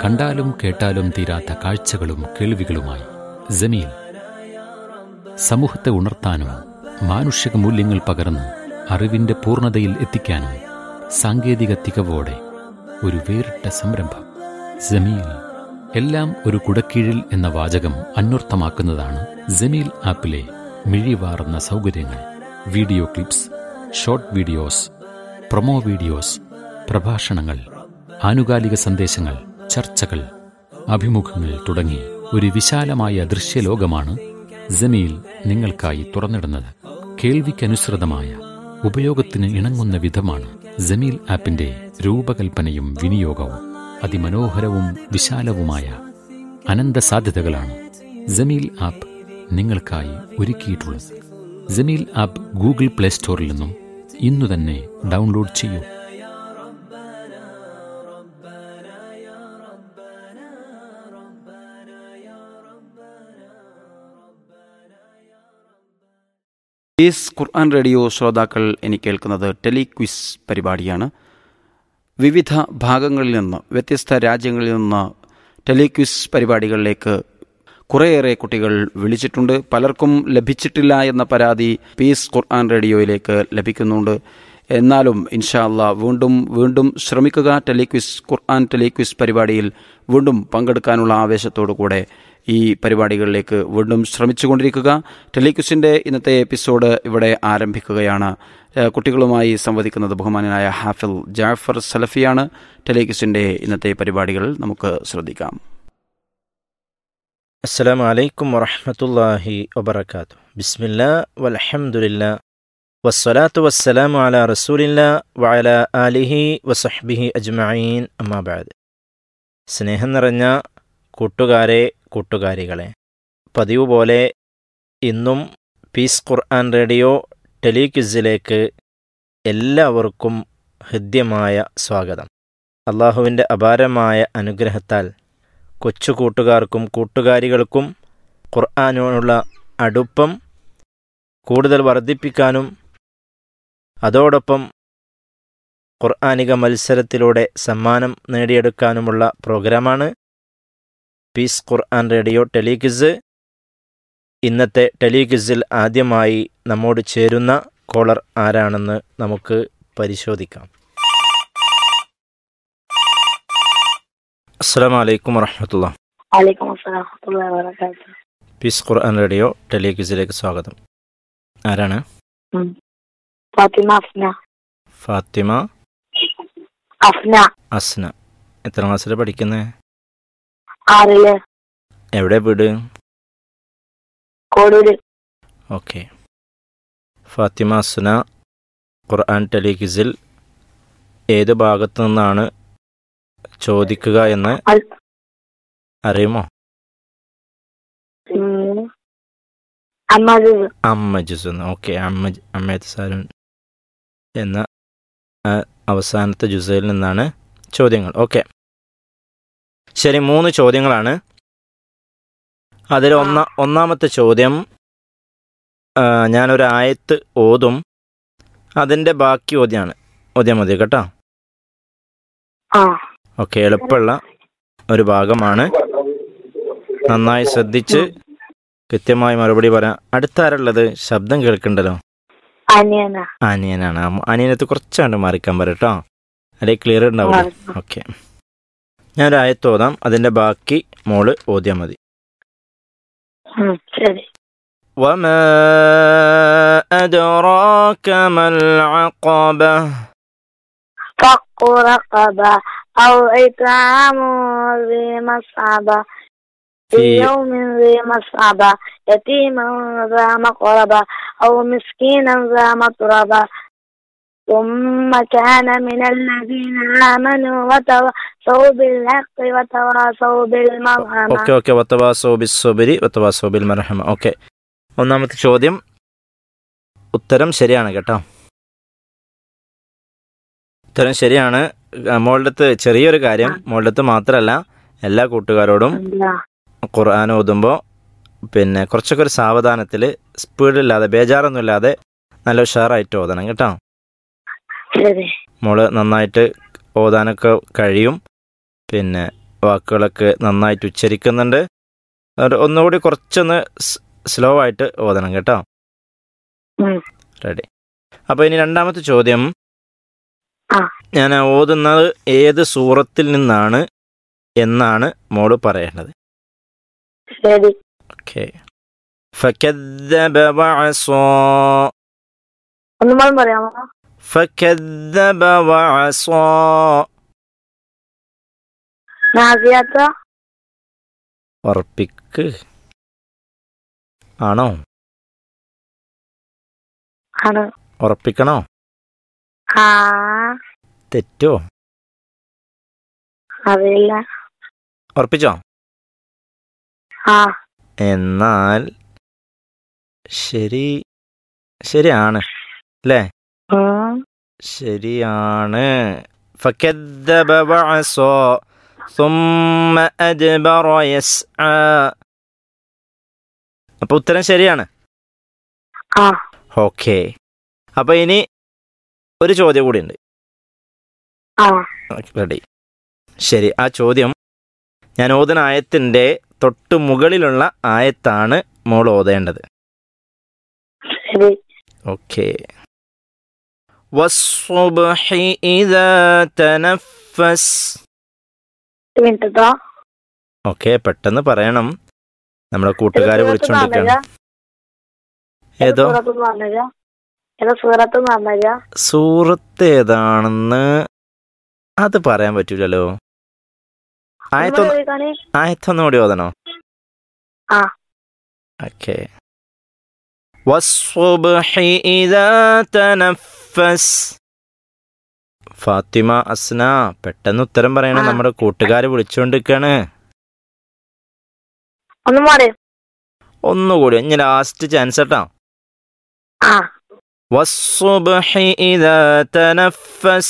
കണ്ടാലും കേട്ടാലും തീരാത്ത കാഴ്ചകളും കേൾവികളുമായി ജമീൽ സമൂഹത്തെ ഉണർത്താനും മാനുഷിക മൂല്യങ്ങൾ പകർന്ന് അറിവിന്റെ പൂർണ്ണതയിൽ എത്തിക്കാനും സാങ്കേതിക തികവോടെ ഒരു വേറിട്ട സംരംഭം ജമീൽ എല്ലാം ഒരു കുടക്കീഴിൽ എന്ന വാചകം അന്വർത്ഥമാക്കുന്നതാണ് ജമീൽ ആപ്പിലെ മിഴിവാർന്ന സൗകര്യങ്ങൾ video clips short videos promo videos പ്രഭാഷണങ്ങൾ ആനുകാലിക സന്ദേശങ്ങൾ ചർച്ചകൾ അഭിമുഖങ്ങൾ തുടങ്ങി ഒരു വിശാലമായ ദൃശ്യലോകമാണ് ജമീൽ നിങ്ങൾക്കായി തുറന്നിടുന്നത് കേൾവിക്കനുസൃതമായ ഉപയോഗത്തിന് ഇണങ്ങുന്ന വിധമാണ് ജമീൽ ആപ്പിന്റെ രൂപകൽപ്പനയും വിനിയോഗവും അതിമനോഹരവും വിശാലവുമായ അനന്ത സാധ്യതകളാണ് ജമീൽ ആപ്പ് നിങ്ങൾക്കായി ഒരുക്കിയിട്ടുള്ളത് ജമീൽ ആപ്പ് ഗൂഗിൾ പ്ലേ സ്റ്റോറിൽ നിന്നും ഇന്നു തന്നെ ഡൗൺലോഡ് ചെയ്യൂ ഈസ് ഖുർആൻ റേഡിയോ ശ്രോതാക്കൾ ഇനി കേൾക്കുന്നത് ടെലിക്വിസ് പരിപാടിയാണ് വിവിധ ഭാഗങ്ങളിൽ നിന്ന് വ്യത്യസ്ത രാജ്യങ്ങളിൽ നിന്ന് ടെലിക്വിസ് പരിപാടികളിലേക്ക് കുറേയേറെ കുട്ടികൾ വിളിച്ചിട്ടുണ്ട് പലർക്കും ലഭിച്ചിട്ടില്ല എന്ന പരാതി പീസ് ഖുർആൻ റേഡിയോയിലേക്ക് ലഭിക്കുന്നുണ്ട് എന്നാലും ഇൻഷാ അല്ലാ വീണ്ടും വീണ്ടും ശ്രമിക്കുക ടെലിക്വിസ് ഖുർആൻ ടെലിക്വിസ് പരിപാടിയിൽ വീണ്ടും പങ്കെടുക്കാനുള്ള ആവേശത്തോടു കൂടെ ഈ പരിപാടികളിലേക്ക് വീണ്ടും ശ്രമിച്ചുകൊണ്ടിരിക്കുക ടെലിക്വിസിൻ്റെ ഇന്നത്തെ എപ്പിസോഡ് ഇവിടെ ആരംഭിക്കുകയാണ് ഏഹ് കുട്ടികളുമായി സംവദിക്കുന്നത് ബഹുമാനായ ഹാഫിൽ ജാഫർ സലഫിയാണ് ടെലിക്വിസിൻ്റെ ഇന്നത്തെ പരിപാടികൾ നമുക്ക് ശ്രദ്ധിക്കാം السلام عليكم ورحمة الله وبركاته بسم الله والحمد لله والصلاة والسلام على رسول الله وعلى آله وصحبه أجمعين أما بعد സ്നേഹം നിറഞ്ഞ കൂട്ടുകാരെ കൂട്ടുകാരികളെ പതിവ് പോലെ ഇന്നും പീസ് ഖുർആൻ റേഡിയോ ടെലിക്വിസിലേക്ക് എല്ലാവർക്കും ഹൃദ്യമായ സ്വാഗതം അള്ളാഹുവിൻ്റെ അപാരമായ അനുഗ്രഹത്താൽ കൊച്ചു കൂട്ടുകാർക്കും കൂട്ടുകാരികൾക്കും ഖുർആാനോടുള്ള അടുപ്പം കൂടുതൽ വർദ്ധിപ്പിക്കാനും അതോടൊപ്പം ഖുർആാനിക മത്സരത്തിലൂടെ സമ്മാനം നേടിയെടുക്കാനുമുള്ള പ്രോഗ്രാമാണ് പീസ് ഖുർആൻ റേഡിയോ ടെലിക്വിസ് ഇന്നത്തെ ടെലിക്വിസിൽ ആദ്യമായി നമ്മോട് ചേരുന്ന കോളർ ആരാണെന്ന് നമുക്ക് പരിശോധിക്കാം അസ്സാം വലൈക്കും വറഹമത്തുള്ള വലൈക്കും അസ്സലാം വറഹ്മത്തുള്ളാഹി വബറകാതുഹു പീസ് ഖുർആൻ റേഡിയോ ടെലിക്വിസിലേക്ക് സ്വാഗതം ആരാണ് ഫാത്തിമ അഫ്ന ഫാത്തിമ അഫ്ന അസ്ന എത്ര ക്ലാസ്സിൽ പഠിക്കുന്നത് ആറില് എവിടെ വീട് കോടൂര് ഓക്കെ ഫാത്തിമ അസ്ന ഖുർആൻ ടെലിക്വിസിൽ ഏത് ഭാഗത്തു നിന്നാണ് ചോദിക്കുക എന്ന് അൽ- അറിയുമോ ഉം. അമ്മദ് അമ്മ ജുസ് ഓക്കെ അമ്മ അമ്മയത്ത് സാരൻ എന്ന ആ, അവസാനത്തെ ജുസയിൽ നിന്നാണ് ചോദ്യങ്ങൾ ഓക്കെ ശരി മൂന്ന് ചോദ്യങ്ങളാണ് അതിൽ ഒന്ന ഒന്നാമത്തെ ചോദ്യം ആ, ഞാനൊരു ആയത്ത് ഓതും അതിൻ്റെ ബാക്കി ഓദ്യാണ് ഓദ്യം മതി കേട്ടോ ആ ഓക്കെ എളുപ്പമുള്ള ഒരു ഭാഗമാണ് നന്നായി ശ്രദ്ധിച്ച് കൃത്യമായി മറുപടി പറയാം അടുത്താരുള്ളത് ശബ്ദം കേൾക്കണ്ടല്ലോ അനിയന അനിയനാണ് ആ അനിയനത്ത് കുറച്ചാണ്ട് മാറിക്കാൻ പറയട്ടോ അല്ലെ ക്ലിയർ ഉണ്ടാവില്ല മാറിക്കാം. ഓക്കെ ഞാനൊരു ആയത്ത് ഓതാം അതിൻ്റെ ബാക്കി മോള് ഓദ്യാൽ മതി ഉം, ശരി وما أدراك ما العقبة فق رقبة أو إطعام ذي مسعبة في في يوم ذي مسعبة يتيما ذا مقربة أو مسكينا ذا متربة ثم كان من الذين آمنوا وتواصوا بالحق وتواصوا بالمرحمة ഓക്കെ ഓക്കെ വത്തവാസോ ബിസ്സോബിരി വത്തവാസോ ബിൽ മർഹമ ഓക്കെ ഒന്നാമത്തെ ചോദ്യം ഉത്തരം ശരിയാണ് കേട്ടോ ഉത്തരം ശരിയാണ് ആ, മോളുടെ അടുത്ത് ചെറിയൊരു കാര്യം മോളുടെ അടുത്ത് മാത്രമല്ല എല്ലാ കൂട്ടുകാരോടും എന്താ? ഖുർആൻ ഓതുമ്പോൾ പിന്നെ കുറച്ചൊക്കെ ഒരു സാവധാനത്തിൽ സ്പീഡില്ലാതെ ബേജാറൊന്നുമില്ലാതെ നല്ല ഉഷാറായിട്ട് ഓതണം കേട്ടോ ശരി മോള് നന്നായിട്ട് ഓതാനൊക്കെ കഴിയും പിന്നെ വാക്കുകളൊക്കെ നന്നായിട്ട് ഉച്ചരിക്കുന്നുണ്ട് അതുകൊണ്ട് ഒന്നുകൂടി കുറച്ചൊന്ന് സ്ലോ ആയിട്ട് ഓതണം കേട്ടോ ഉം. റെഡി അപ്പോൾ ഇനി രണ്ടാമത്തെ ചോദ്യം ആ. ഞാൻ ഓതുന്നത് ഏത് സൂറത്തിൽ നിന്നാണ് എന്നാണ് മോള് പറയേണ്ടത് ശരി ഓക്കെ فكذب وعصى ഒന്നുകൂടി പറയാമോ فكذب وعصى നാസിയാത്ത ഉറപ്പിക്ക് ആണോ ആണ് ഉറപ്പിക്കണോ ആ തെറ്റോ അറിയില്ല ഉറപ്പിച്ചോ ആ എന്നാൽ ശരി ശരിയാണ് അല്ലേ ഉം. ശരിയാണ് فكذب وعصى ثم أدبر يسعى അപ്പൊ ഉത്തരം ശരിയാണ് ആ ഓക്കെ അപ്പൊ ഇനി ഒരു ചോദ്യം കൂടി ഉണ്ട് ആ റെഡി ശരി ആ ചോദ്യം ഞാൻ ഓതുന്ന ആയത്തിൻ്റെ തൊട്ട് മുകളിലുള്ള ആയത്താണ് മോൾ ഓതേണ്ടത് ശരി ഓക്കെ والصبح إذا تنفس മിനിറ്റ് കേട്ടോ ഓക്കെ പെട്ടെന്ന് പറയണം നമ്മുടെ കൂട്ടുകാരെ വിളിച്ചോണ്ടിരിക്കുകയാണ് ഏതോ സൂറത്ത് പറഞ്ഞുതരാ ഏതോ സൂറത്ത് പറഞ്ഞുതരാ സൂറത്ത് ഏതാണെന്ന് അത് പറയാൻ പറ്റൂലല്ലോ ആയത്തൊന്ന് ആയത്തൊന്നും കൂടി ഓതണോ ആ. ഓക്കെ والصبح إذا تنفس ഫാത്തിമ അസ്ന പെട്ടെന്ന് ഉത്തരം പറയണം ആ. നമ്മുടെ കൂട്ടുകാരെ വിളിച്ചുകൊണ്ടിരിക്കാണ് ഒന്നും പാട് ഒന്നുകൂടി ഇനി ലാസ്റ്റ് ചാൻസ് കേട്ടോ ആ والصبح إذا تنفس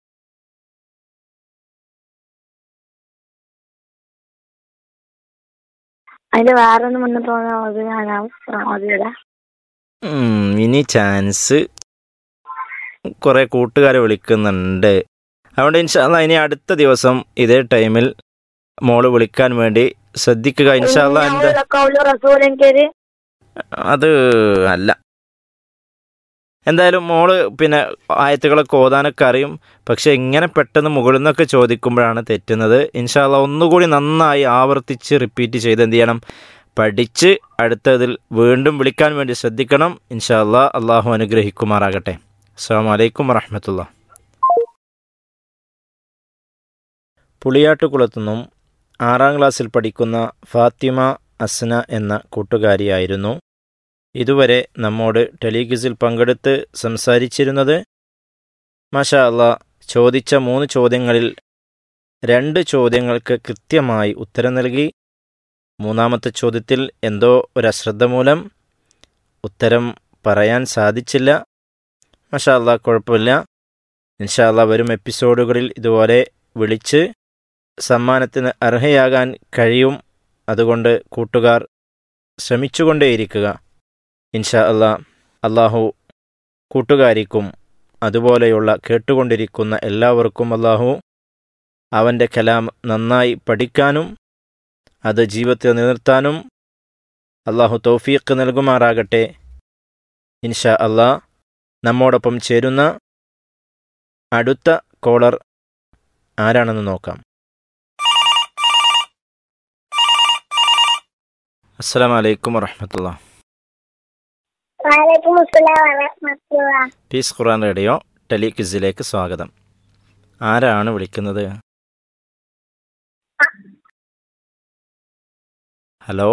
അതിന്റെ വേറെ ഒന്ന് മുന്നേ തോന്നുന്നത് ഞാൻ മതിയല്ല ഉം, ഇനി ചാൻസ് കുറെ കൂട്ടുകാരെ വിളിക്കുന്നുണ്ട് അതുകൊണ്ട് ഇൻഷാല്ല ഇനി അടുത്ത ദിവസം ഇതേ ടൈമിൽ മോള് വിളിക്കാൻ വേണ്ടി ശ്രദ്ധിക്കുക ഇൻഷാല്ല എന്താ റസൂലും കയറി അത് അല്ല എന്തായാലും മോള് പിന്നെ ആയത്തുകളൊക്കെ ഓതാനൊക്കെ അറിയും പക്ഷെ ഇങ്ങനെ പെട്ടെന്ന് മുകളിൽ നിന്നൊക്കെ ചോദിക്കുമ്പോഴാണ് തെറ്റുന്നത് ഇൻഷാല്ല ഒന്നുകൂടി നന്നായി ആവർത്തിച്ച് റിപ്പീറ്റ് ചെയ്ത് എന്ത് ചെയ്യണം പഠിച്ച് അടുത്തതിൽ വീണ്ടും വിളിക്കാൻ വേണ്ടി ശ്രദ്ധിക്കണം ഇൻഷാല്ല അള്ളാഹു അനുഗ്രഹിക്കുമാറാകട്ടെ അസ്സാം വലൈക്കും വറഹമത്തുള്ള പുളിയാട്ടുകുളത്തുനിന്നും ആറാം ക്ലാസ്സിൽ പഠിക്കുന്ന ഫാത്തിമ അസ്ന എന്ന കൂട്ടുകാരിയായിരുന്നു ഇതുവരെ നമ്മോട് ടെലിഗിസിൽ പങ്കെടുത്ത് സംസാരിച്ചിരുന്നത് മാഷാ അള്ളാ ചോദിച്ച മൂന്ന് ചോദ്യങ്ങളിൽ രണ്ട് ചോദ്യങ്ങൾക്ക് കൃത്യമായി ഉത്തരം നൽകി മൂന്നാമത്തെ ചോദ്യത്തിൽ എന്തോ ഒരു അശ്രദ്ധ മൂലം ഉത്തരം പറയാൻ സാധിച്ചില്ല മാഷാ അള്ളാ കുഴപ്പമില്ല ഇൻഷാ അള്ളാ വരും എപ്പിസോഡുകളിൽ ഇതുപോലെ വിളിച്ച് സമ്മാനത്തിന് അർഹയാകാൻ കഴിയും അതുകൊണ്ട് കൂട്ടുകാർ ശ്രമിച്ചുകൊണ്ടേയിരിക്കുക ഇൻഷാ അല്ലാ അള്ളാഹു കൂട്ടുകാരിക്കും അതുപോലെയുള്ള കേട്ടുകൊണ്ടിരിക്കുന്ന എല്ലാവർക്കും അള്ളാഹു അവൻ്റെ കലാം നന്നായി പഠിക്കാനും അത് ജീവിതത്തിൽ നിലനിർത്താനും അള്ളാഹു തൗഫീഖ് നൽകുമാറാകട്ടെ ഇൻഷാ അല്ലാ നമ്മോടൊപ്പം ചേരുന്ന അടുത്ത കോളർ ആരാണെന്ന് നോക്കാം അസ്സാം വലൈക്കും വറഹമത്തുള്ള വാലേക്കും അസ്സലാം വറഹ്മത്തുള്ളാ പീസ് ഖുറാൻ റേഡിയോ ടെലിക്വിസിലേക്ക് സ്വാഗതം ആരാണ് വിളിക്കുന്നത് ഹലോ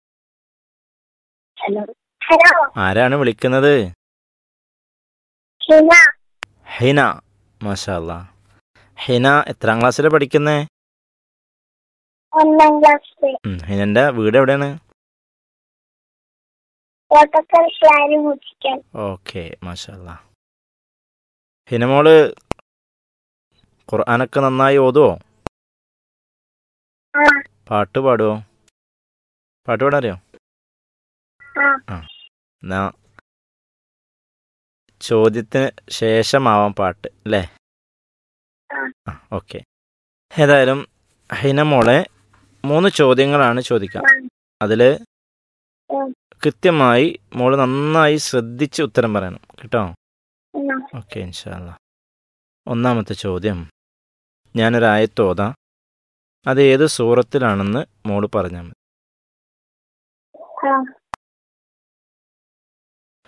ഹലോ ഹലോ ആരാണ് വിളിക്കുന്നത് ഹിന ഹിന മാഷാ അല്ലാ ഹിന എത്രാം ക്ലാസ്സിലാണ് പഠിക്കുന്നേ ഒന്നാം ക്ലാസ് ഉം, ഹിനന്റെ വീട് എവിടെയാണ് കോട്ടക്കൽ പ്ലാന് മുച്ചിക്കൽ ഓക്കെ മാഷാ അല്ലാ ഹിനമോള് ഖുർആനൊക്കെ നന്നായി ഓതുവോ ആ പാട്ട് പാടുവോ പാട്ട് പാടാൻ അറിയോ ആ എന്നാ ചോദ്യത്തിന് ശേഷമാവാം പാട്ട് അല്ലേ ആ. ആ ഓക്കെ ഏതായാലും ഹൈന മോളെ മൂന്ന് ചോദ്യങ്ങളാണ് ചോദിക്കാം അതിൽ ഉം. കൃത്യമായി മോള് നന്നായി ശ്രദ്ധിച്ച് ഉത്തരം പറയണം കേട്ടോ ഉം. ഓക്കെ ഇൻഷാല്ല ഒന്നാമത്തെ ചോദ്യം ഞാനൊരായത്തോതാം അത് ഏത് സൂറത്തിലാണെന്ന് മോള് പറഞ്ഞാൽ മതി ആ